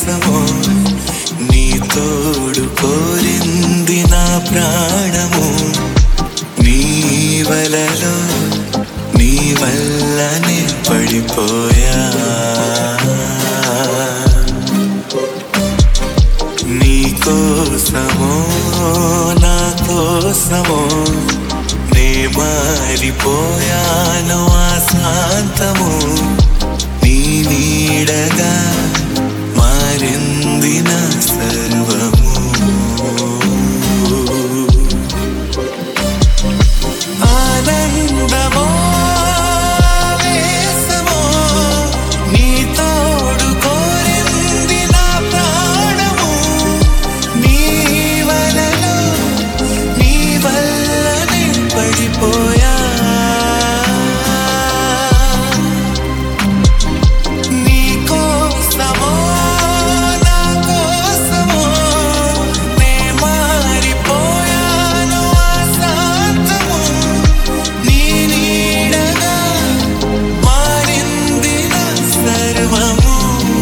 కోసమో నీ తోడు కోరింది నా ప్రాణము నీ వలలో నీ వల్లనే పడిపోయా నీ కోసమో నా కోసమో నే మారిపోయాను ఆ శాంతము నీ నీడగా మారింది నా సర్వము ఆనందమో వేసమో నీ తోడు కోరింది నా ప్రాణము నీ వలలో నీ వల్లనే పడిపోయా నీ కోసమో నా కోసమో నే మారిపోయాను ఆ శాంతము నీ నీడగా మారింది నా సర్వము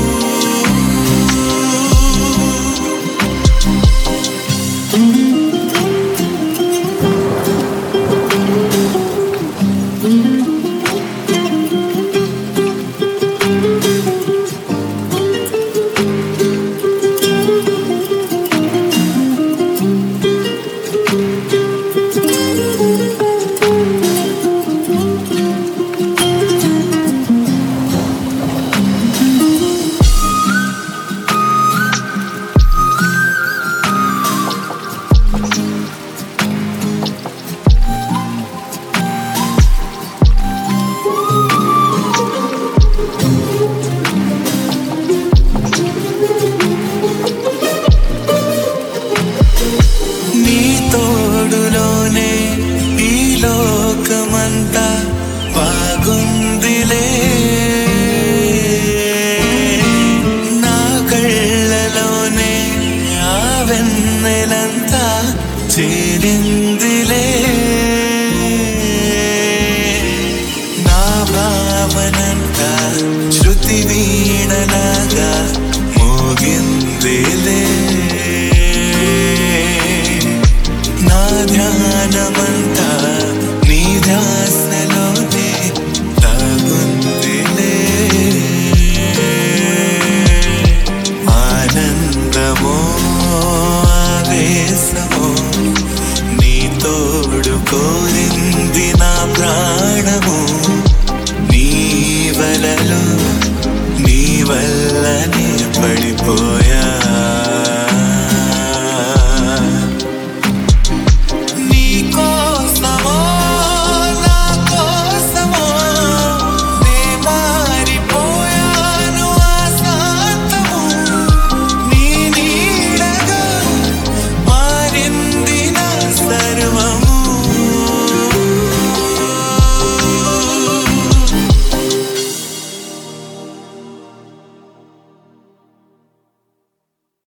నీ తోడులోనే ఈ లోకమంతా బాగుందిలే నా కళ్ళలోనే ఆ వెన్నెలంతా చేరిందిలే నా భావనంతా శృతి వీణలాగా మోగిందిలే నా ధ్యానమంతా నీ ధ్యాసలోనే తాగుందిలే ఆనందమో ఆవేశమో నీ తోడు కోరింది నా ప్రాణము నీ వలలో నీ వల్లనే పడిపోయా